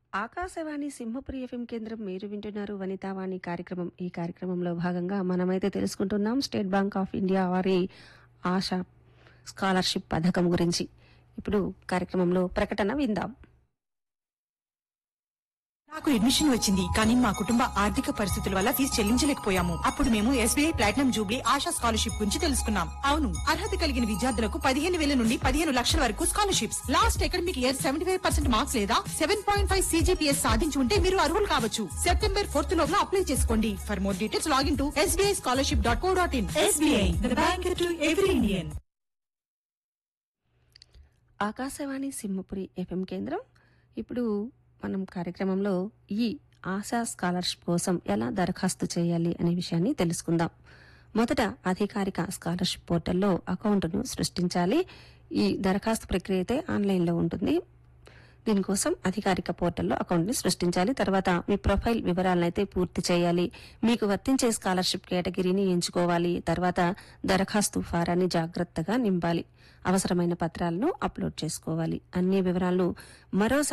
Akashvani Simhapuri FM కేంద్రం మీరు వింటున్నారు వనితావాణి కార్యక్రమం ఈ కార్యక్రమంలో భాగంగా మనమైతే తెలుసుకుంటున్నాం స్టేట్ బ్యాంక్ ఆఫ్ ఇండియా వారి ఆశా స్కాలర్షిప్ పథకం గురించి ఇప్పుడు కార్యక్రమంలో ప్రకటన విందాం నాకు అడ్మిషన్ వచ్చింది కానీ మా కుటుంబ ఆర్థిక పరిస్థితుల వల్ల ఫీజు చెల్లించలేకపోయాము అప్పుడు మేము SBI platinum jubilee Asha scholarship గురించి తెలుసుకున్నాం అవును అర్హత కలిగిన విద్యార్థులకు పదిహేను వేల నుండి పదిహేను లక్షల వరకు scholarships last academic year seventy five percent marks లేదా సెవెన్ పాయింట్ ఫైవ్ సీజీపీఎస్ సాధించి ఉంటే మీరు అర్హులు కావచ్చు సెప్టెంబర్ ఫోర్త్ లోపల అప్లై చేసుకోండి for more details login to SBI scholarship dot co dot in SBI bank to every Indian Akashvani Simhapuri FM కేంద్రం ఇప్పుడు మనం కార్యక్రమంలో ఈ ఆశా స్కాలర్షిప్ కోసం ఎలా దరఖాస్తు చేయాలి అనే విషయాన్ని తెలుసుకుందాం మొదట అధికారిక స్కాలర్షిప్ పోర్టల్లో అకౌంట్ను సృష్టించాలి ఈ దరఖాస్తు ప్రక్రియ అయితే ఆన్లైన్లో ఉంటుంది దీనికోసం అధికారిక పోర్టల్లో అకౌంట్ని సృష్టించాలి తర్వాత మీ ప్రొఫైల్ వివరాలను అయితే పూర్తి చేయాలి మీకు వర్తించే స్కాలర్షిప్ కేటగిరీని ఎంచుకోవాలి తర్వాత దరఖాస్తు ఫారాన్ని జాగ్రత్తగా నింపాలి అవసరమైన పత్రాలను అప్లోడ్ చేసుకోవాలి అన్ని వివరాలను మరోసారి